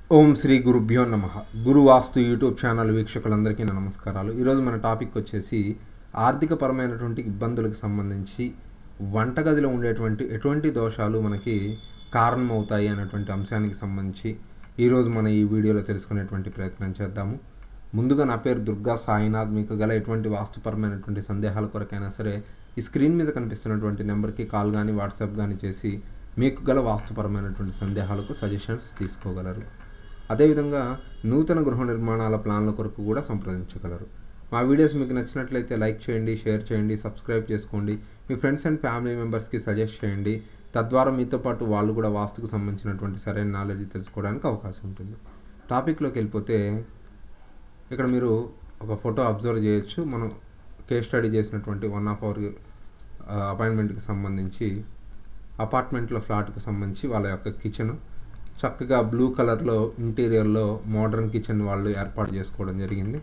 ఓం శ్రీ గురుభ్యో నమ గురు వాస్తు YouTube channel వీక్షకులందరికీ నా నమస్కారాలు ఈరోజు మన టాపిక్ వచ్చేసి ఆర్థికపరమైనటువంటి ఇబ్బందులకు సంబంధించి వంటగదిలో ఉండేటువంటి ఎటువంటి దోషాలు మనకి కారణమవుతాయి అనేటువంటి అంశానికి సంబంధించి ఈరోజు మన ఈ వీడియోలో తెలుసుకునేటువంటి ప్రయత్నం చేద్దాము ముందుగా నా పేరు దుర్గా సాయినాథ్ మీకు గల ఎటువంటి వాస్తుపరమైనటువంటి సందేహాల కొరకైనా సరే ఈ స్క్రీన్ మీద కనిపిస్తున్నటువంటి నెంబర్కి కాల్ కానీ వాట్సాప్ కానీ చేసి మీకు గల వాస్తుపరమైనటువంటి సందేహాలకు సజెషన్స్ తీసుకోగలరు అదేవిధంగా నూతన గృహ నిర్మాణాల ప్లాన్ల కొరకు కూడా సంప్రదించగలరు మా వీడియోస్ మీకు నచ్చినట్లయితే లైక్ చేయండి షేర్ చేయండి సబ్స్క్రైబ్ చేసుకోండి మీ ఫ్రెండ్స్ అండ్ ఫ్యామిలీ మెంబర్స్కి సజెస్ట్ చేయండి తద్వారా మీతో పాటు వాళ్ళు కూడా వాస్తుకు సంబంధించినటువంటి సరైన నాలెడ్జ్ తెలుసుకోవడానికి అవకాశం ఉంటుంది టాపిక్లోకి వెళ్ళిపోతే ఇక్కడ మీరు ఒక ఫోటో అబ్జర్వ్ చేయొచ్చు మనం కేస్ స్టడీ చేసినటువంటి వన్ ఆఫ్ అవర్ అపాయింట్మెంట్కి సంబంధించి అపార్ట్మెంట్లో ఫ్లాట్కి సంబంధించి వాళ్ళ యొక్క కిచెన్ చక్కగా బ్లూ కలర్లో ఇంటీరియర్లో మోడర్న్ కిచెన్ వాళ్ళు ఏర్పాటు చేసుకోవడం జరిగింది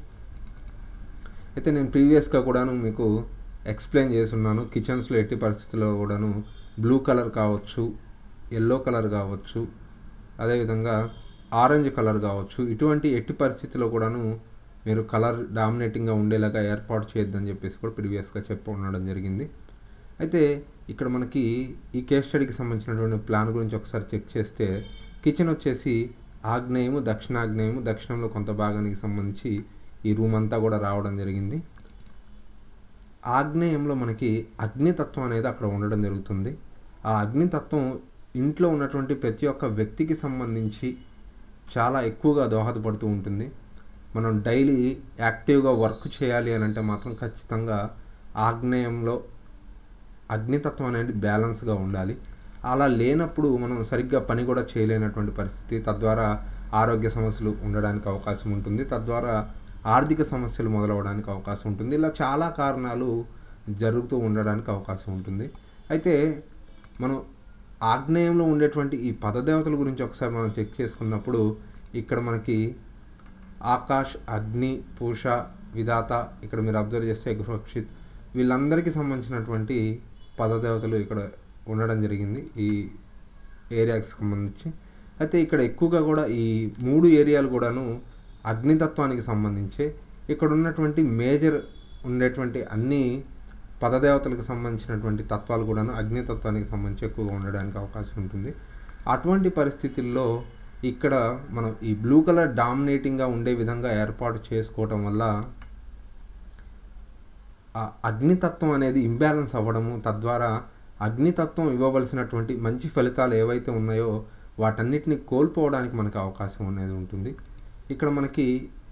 అయితే నేను ప్రీవియస్గా కూడాను మీకు ఎక్స్ప్లెయిన్ చేస్తున్నాను కిచెన్స్లో ఎట్టి పరిస్థితుల్లో కూడాను బ్లూ కలర్ కావచ్చు ఎల్లో కలర్ కావచ్చు అదేవిధంగా ఆరెంజ్ కలర్ కావచ్చు ఇటువంటి ఎట్టి పరిస్థితుల్లో కూడాను మీరు కలర్ డామినేటింగ్గా ఉండేలాగా ఏర్పాటు చేయొద్దని చెప్పేసి కూడా ప్రీవియస్గా చెప్పి ఉండడం జరిగింది అయితే ఇక్కడ మనకి ఈ కేస్ స్టడీకి సంబంధించినటువంటి ప్లాన్ గురించి ఒకసారి చెక్ చేస్తే కిచెన్ వచ్చేసి ఆగ్నేయము దక్షిణాగ్నేయము దక్షిణంలో కొంత భాగానికి సంబంధించి ఈ రూమ్ అంతా కూడా రావడం జరిగింది ఆగ్నేయంలో మనకి అగ్నితత్వం అనేది అక్కడ ఉండడం జరుగుతుంది ఆ అగ్నితత్వం ఇంట్లో ఉన్నటువంటి ప్రతి ఒక్క వ్యక్తికి సంబంధించి చాలా ఎక్కువగా దోహదపడుతూ ఉంటుంది మనం డైలీ యాక్టివ్గా వర్క్ చేయాలి అని అంటే మాత్రం ఖచ్చితంగా ఆగ్నేయంలో అగ్నితత్వం అనేది బ్యాలెన్స్గా ఉండాలి అలా లేనప్పుడు మనం సరిగ్గా పని కూడా చేయలేనటువంటి పరిస్థితి తద్వారా ఆరోగ్య సమస్యలు ఉండడానికి అవకాశం ఉంటుంది తద్వారా ఆర్థిక సమస్యలు మొదలవడానికి అవకాశం ఉంటుంది ఇలా చాలా కారణాలు జరుగుతూ ఉండడానికి అవకాశం ఉంటుంది అయితే మనం ఆగ్నేయంలో ఉండేటువంటి ఈ పదదేవతల గురించి ఒకసారి మనం చెక్ చేసుకున్నప్పుడు ఇక్కడ మనకి ఆకాష్ అగ్ని పూష విధాత ఇక్కడ మీరు అబ్జర్వ్ చేస్తే గృహక్షిత్ వీళ్ళందరికీ సంబంధించినటువంటి పదదేవతలు ఇక్కడ ఉండడం జరిగింది ఈ ఏరియాకి సంబంధించి అయితే ఇక్కడ ఎక్కువగా కూడా ఈ మూడు ఏరియాలు కూడాను అగ్నితత్వానికి సంబంధించి ఇక్కడ ఉన్నటువంటి మేజర్ ఉండేటువంటి అన్ని పదదేవతలకు సంబంధించినటువంటి తత్వాలు కూడాను అగ్నితత్వానికి సంబంధించి ఎక్కువగా ఉండడానికి అవకాశం ఉంటుంది అటువంటి పరిస్థితుల్లో ఇక్కడ మనం ఈ బ్లూ కలర్ డామినేటింగ్గా ఉండే విధంగా ఏర్పాటు చేసుకోవటం వల్ల ఆ అగ్నితత్వం అనేది ఇంబ్యాలెన్స్ అవ్వడము తద్వారా అగ్నితత్వం ఇవ్వవలసినటువంటి మంచి ఫలితాలు ఏవైతే ఉన్నాయో వాటన్నిటిని కోల్పోవడానికి మనకు అవకాశం అనేది ఉంటుంది ఇక్కడ మనకి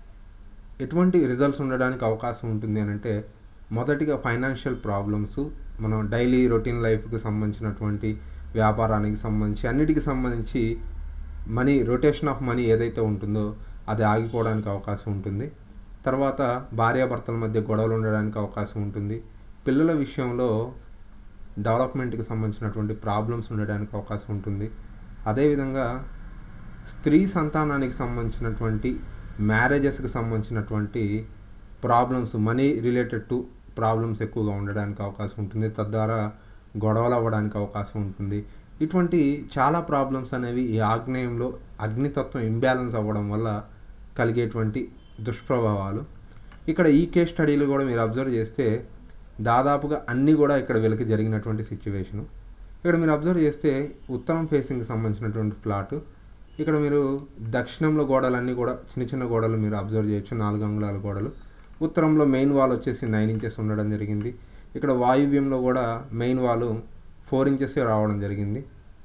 ఎటువంటి రిజల్ట్స్ ఉండడానికి అవకాశం ఉంటుంది అని అంటే మొదటిగా ఫైనాన్షియల్ ప్రాబ్లమ్స్ మనం డైలీ రొటీన్ లైఫ్కి సంబంధించినటువంటి వ్యాపారానికి సంబంధించి అన్నిటికి సంబంధించి మనీ రొటేషన్ ఆఫ్ మనీ ఏదైతే ఉంటుందో అది ఆగిపోవడానికి అవకాశం ఉంటుంది తర్వాత భార్యాభర్తల మధ్య గొడవలు ఉండడానికి అవకాశం ఉంటుంది పిల్లల విషయంలో డెవలప్మెంట్కి సంబంధించినటువంటి ప్రాబ్లమ్స్ ఉండడానికి అవకాశం ఉంటుంది అదేవిధంగా స్త్రీ సంతానానికి సంబంధించినటువంటి మ్యారేజెస్కి సంబంధించినటువంటి problems money related to problems ఎక్కువగా ఉండడానికి అవకాశం ఉంటుంది తద్వారా గొడవలు అవ్వడానికి అవకాశం ఉంటుంది ఇటువంటి చాలా ప్రాబ్లమ్స్ అనేవి ఈ ఆగ్నేయంలో అగ్నితత్వం ఇంబ్యాలెన్స్ అవ్వడం వల్ల కలిగేటువంటి దుష్ప్రభావాలు ఇక్కడ ఈ కేస్ స్టడీలు కూడా మీరు అబ్జర్వ్ చేస్తే దాదాపుగా అన్నీ కూడా ఇక్కడ వీళ్ళకి జరిగినటువంటి సిచ్యువేషను ఇక్కడ మీరు అబ్జర్వ్ చేస్తే ఉత్తరం ఫేసింగ్కి సంబంధించినటువంటి ప్లాట్ ఇక్కడ మీరు దక్షిణంలో గోడలన్నీ కూడా చిన్న చిన్న గోడలు మీరు అబ్జర్వ్ చేయొచ్చు నాలుగు అంగుళాల గోడలు ఉత్తరంలో మెయిన్ వాల్ వచ్చేసి నైన్ ఇంచెస్ ఉండడం జరిగింది ఇక్కడ వాయువ్యంలో కూడా మెయిన్ వాల్ ఫోర్ ఇంచెస్ రావడం జరిగింది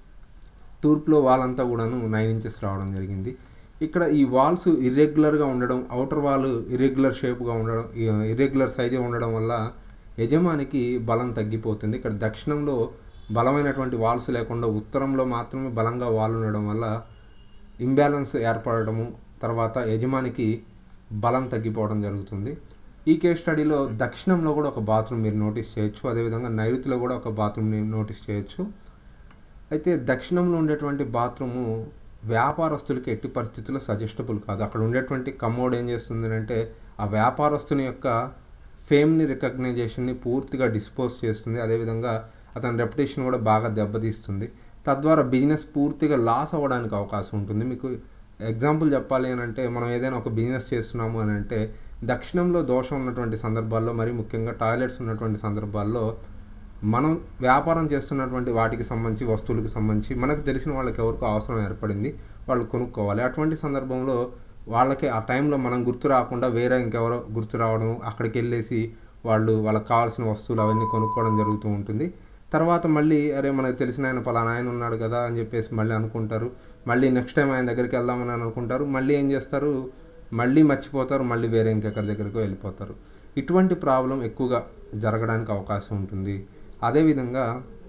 తూర్పులో వాల్ అంతా కూడాను నైన్ ఇంచెస్ రావడం జరిగింది ఇక్కడ ఈ వాల్స్ ఇర్రెగ్యులర్గా ఉండడం అవుటర్ వాల్ ఇర్రెగ్యులర్ షేప్గా ఉండడం ఇర్రెగ్యులర్ సైజే ఉండడం వల్ల యజమానికి బలం తగ్గిపోతుంది ఇక్కడ దక్షిణంలో బలమైనటువంటి వాల్స్ లేకుండా ఉత్తరంలో మాత్రమే బలంగా వాల్ ఉండడం వల్ల ఇంబ్యాలెన్స్ ఏర్పడము తర్వాత యజమానికి బలం తగ్గిపోవడం జరుగుతుంది ఈ కేస్ స్టడీలో దక్షిణంలో కూడా ఒక బాత్రూమ్ మీరు నోటీస్ చేయొచ్చు అదేవిధంగా నైరుతిలో కూడా ఒక బాత్రూమ్ని నోటీస్ చేయొచ్చు అయితే దక్షిణంలో ఉండేటువంటి బాత్రూము వ్యాపారస్తులకి ఎట్టి పరిస్థితుల్లో సజెస్టబుల్ కాదు అక్కడ ఉండేటువంటి కమోడ్ ఏం చేస్తుంది అంటే ఆ వ్యాపారస్తుని యొక్క ఫేమ్ని రికగ్నైజేషన్ని పూర్తిగా డిస్పోజ్ చేస్తుంది అదేవిధంగా అతని రెప్యుటేషన్ కూడా బాగా దెబ్బతీస్తుంది తద్వారా బిజినెస్ పూర్తిగా లాస్ అవ్వడానికి అవకాశం ఉంటుంది మీకు ఎగ్జాంపుల్ చెప్పాలి అని అంటే మనం ఏదైనా ఒక బిజినెస్ చేస్తున్నాము అని అంటే దక్షిణంలో దోషం ఉన్నటువంటి సందర్భాల్లో మరి ముఖ్యంగా టాయిలెట్స్ ఉన్నటువంటి సందర్భాల్లో మనం వ్యాపారం చేస్తున్నటువంటి వాటికి సంబంధించి వస్తువులకు సంబంధించి మనకు తెలిసిన వాళ్ళకి ఎవరికో అవసరం ఏర్పడింది వాళ్ళు కొనుక్కోవాలి అటువంటి సందర్భంలో వాళ్ళకి ఆ టైంలో మనం గుర్తు రాకుండా వేరే ఇంకెవరో గుర్తు రావడం అక్కడికి వెళ్ళేసి వాళ్ళు వాళ్ళకి కావాల్సిన వస్తువులు అవన్నీ కొనుక్కోవడం జరుగుతూ ఉంటుంది తర్వాత మళ్ళీ అరే మనకు తెలిసిన ఆయన పలానా ఆయన ఉన్నాడు కదా అని చెప్పేసి మళ్ళీ అనుకుంటారు మళ్ళీ నెక్స్ట్ టైం ఆయన దగ్గరికి వెళ్దామని అనుకుంటారు మళ్ళీ ఏం చేస్తారు మళ్ళీ మర్చిపోతారు మళ్ళీ వేరే ఇంకెక్కడి దగ్గరికి వెళ్ళిపోతారు ఇటువంటి ప్రాబ్లం ఎక్కువగా జరగడానికి అవకాశం ఉంటుంది అదేవిధంగా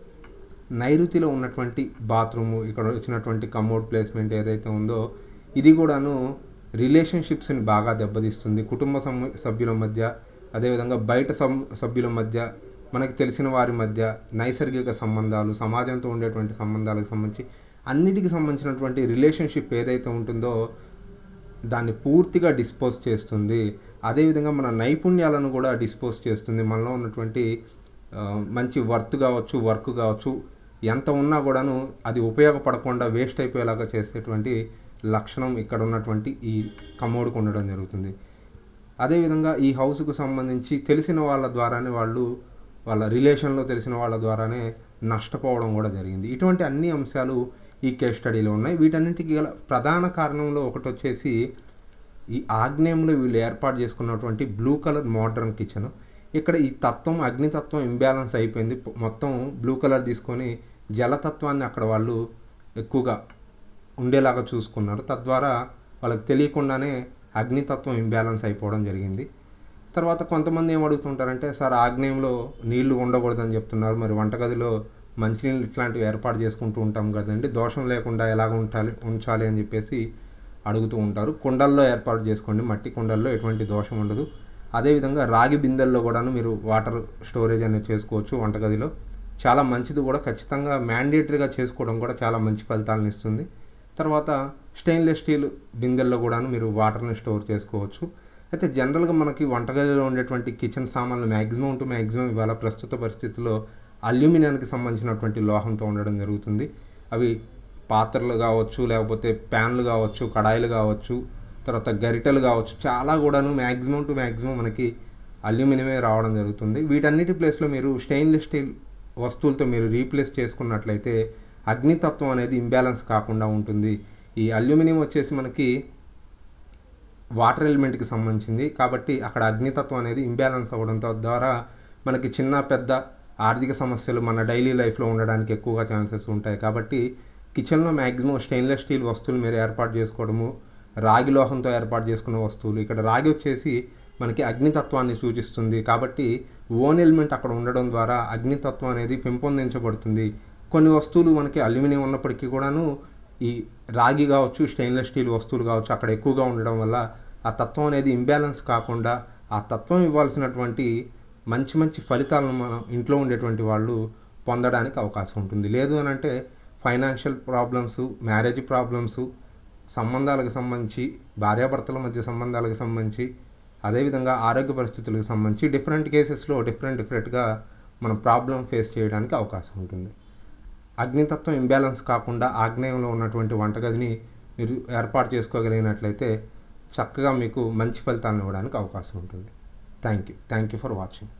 నైరుతిలో ఉన్నటువంటి బాత్రూము ఇక్కడ వచ్చినటువంటి కమోడ్ ప్లేస్మెంట్ ఏదైతే ఉందో ఇది కూడాను రిలేషన్షిప్స్ని బాగా దెబ్బతీస్తుంది కుటుంబ సమ- సభ్యుల మధ్య అదేవిధంగా బయట సం- సభ్యుల మధ్య మనకి తెలిసిన వారి మధ్య నైసర్గిక సంబంధాలు సమాజంతో ఉండేటువంటి సంబంధాలకు సంబంధించి అన్నిటికి సంబంధించినటువంటి రిలేషన్షిప్ ఏదైతే ఉంటుందో దాన్ని పూర్తిగా డిస్పోజ్ చేస్తుంది అదేవిధంగా మన నైపుణ్యాలను కూడా డిస్పోజ్ చేస్తుంది మనలో ఉన్నటువంటి ఆ, మంచి వర్త్ కావచ్చు వర్క్ కావచ్చు ఎంత ఉన్నా కూడాను అది ఉపయోగపడకుండా వేస్ట్ అయిపోయేలాగా చేసేటువంటి లక్షణం ఇక్కడ ఉన్నటువంటి ఈ కమోడుకు ఉండడం జరుగుతుంది అదేవిధంగా ఈ హౌస్కు సంబంధించి తెలిసిన వాళ్ళ ద్వారానే వాళ్ళు వాళ్ళ రిలేషన్లో తెలిసిన వాళ్ళ ద్వారానే నష్టపోవడం కూడా జరిగింది ఇటువంటి అన్ని అంశాలు ఈ కేస్ స్టడీలో ఉన్నాయి వీటన్నిటికీ గల ప్రధాన కారణంలో ఒకటి వచ్చేసి ఈ ఆగ్నేయంలో వీళ్ళు ఏర్పాటు చేసుకున్నటువంటి బ్లూ కలర్ మోడ్రన్ కిచెన్ ఇక్కడ ఈ తత్వం అగ్నితత్వం ఇంబ్యాలెన్స్ అయిపోయింది పొ- మొత్తం బ్లూ కలర్ తీసుకొని జలతత్వాన్ని అక్కడ వాళ్ళు ఎక్కువగా ఉండేలాగా చూసుకున్నారు తద్వారా వాళ్ళకి తెలియకుండానే అగ్నితత్వం ఇంబ్యాలెన్స్ అయిపోవడం జరిగింది తర్వాత కొంతమంది ఏం అడుగుతుంటారంటే సార్ ఆగ్నేయంలో నీళ్లు ఉండకూడదని చెప్తున్నారు మరి వంటగదిలో మంచినీళ్ళు ఇట్లాంటివి ఏర్పాటు చేసుకుంటూ ఉంటాం కదండి దోషం లేకుండా ఎలాగ ఉంచాలి ఉంచాలి అని చెప్పేసి అడుగుతూ ఉంటారు కుండల్లో ఏర్పాటు చేసుకోండి మట్టి కుండల్లో ఎటువంటి దోషం ఉండదు అదేవిధంగా రాగి బిందెల్లో కూడాను మీరు వాటర్ స్టోరేజ్ అనేది చేసుకోవచ్చు వంటగదిలో చాలా మంచిది కూడా ఖచ్చితంగా మ్యాండేటరీగా చేసుకోవడం కూడా చాలా మంచి ఫలితాలను ఇస్తుంది తర్వాత స్టెయిన్లెస్ స్టీల్ బిందెల్లో కూడాను మీరు వాటర్ని స్టోర్ చేసుకోవచ్చు అయితే జనరల్గా మనకి వంటగదిలో ఉండేటువంటి కిచెన్ సామాన్లు మ్యాక్సిమం టు మ్యాక్సిమం ఇవాళ ప్రస్తుత పరిస్థితుల్లో అల్యూమినియానికి సంబంధించినటువంటి లోహంతో ఉండడం జరుగుతుంది అవి పాత్రలు కావచ్చు లేకపోతే ప్యాన్లు కావచ్చు కడాయిలు కావచ్చు తర్వాత గరిటెలు కావచ్చు చాలా కూడాను మ్యాక్సిమం టు మ్యాక్సిమం మనకి అల్యూమినియమే రావడం జరుగుతుంది వీటన్నిటి ప్లేస్లో మీరు స్టెయిన్లెస్ స్టీల్ వస్తువులతో మీరు రీప్లేస్ చేసుకున్నట్లయితే అగ్నితత్వం అనేది ఇంబ్యాలెన్స్ కాకుండా ఉంటుంది ఈ అల్యూమినియం వచ్చేసి మనకి వాటర్ ఎలిమెంట్కి సంబంధించింది కాబట్టి అక్కడ అగ్నితత్వం అనేది ఇంబ్యాలెన్స్ అవ్వడంతో ద్వారా మనకి చిన్న పెద్ద ఆర్థిక సమస్యలు మన డైలీ లైఫ్లో ఉండడానికి ఎక్కువగా ఛాన్సెస్ ఉంటాయి కాబట్టి కిచెన్లో మ్యాక్సిమం స్టెయిన్లెస్ స్టీల్ వస్తువులు మీరు ఏర్పాటు చేసుకోవడము రాగి లోహంతో ఏర్పాటు చేసుకున్న వస్తువులు ఇక్కడ రాగి వచ్చేసి మనకి అగ్నితత్వాన్ని సూచిస్తుంది కాబట్టి ఓన్ ఎలిమెంట్ అక్కడ ఉండడం ద్వారా అగ్నితత్వం అనేది పెంపొందించబడుతుంది కొన్ని వస్తువులు మనకి అల్యూమినియం ఉన్నప్పటికీ కూడాను ఈ రాగి కావచ్చు స్టెయిన్లెస్ స్టీల్ వస్తువులు కావచ్చు అక్కడ ఎక్కువగా ఉండడం వల్ల ఆ తత్వం అనేది ఇంబ్యాలెన్స్ కాకుండా ఆ తత్వం ఇవ్వాల్సినటువంటి మంచి మంచి ఫలితాలను మనం ఇంట్లో ఉండేటువంటి వాళ్ళు పొందడానికి అవకాశం ఉంటుంది లేదు అని అంటే ఫైనాన్షియల్ ప్రాబ్లమ్స్ మ్యారేజ్ ప్రాబ్లమ్స్ సంబంధాలకు సంబంధించి భార్యాభర్తల మధ్య సంబంధాలకు సంబంధించి అదేవిధంగా ఆరోగ్య పరిస్థితులకు సంబంధించి డిఫరెంట్ కేసెస్లో డిఫరెంట్ డిఫరెంట్గా మనం ప్రాబ్లం ఫేస్ చేయడానికి అవకాశం ఉంటుంది అగ్నితత్వం ఇంబ్యాలెన్స్ కాకుండా ఆగ్నేయంలో ఉన్నటువంటి వంటగదిని మీరు ఏర్పాటు చేసుకోగలిగినట్లయితే చక్కగా మీకు మంచి ఫలితాలను ఇవ్వడానికి అవకాశం ఉంటుంది thank you thank you for watching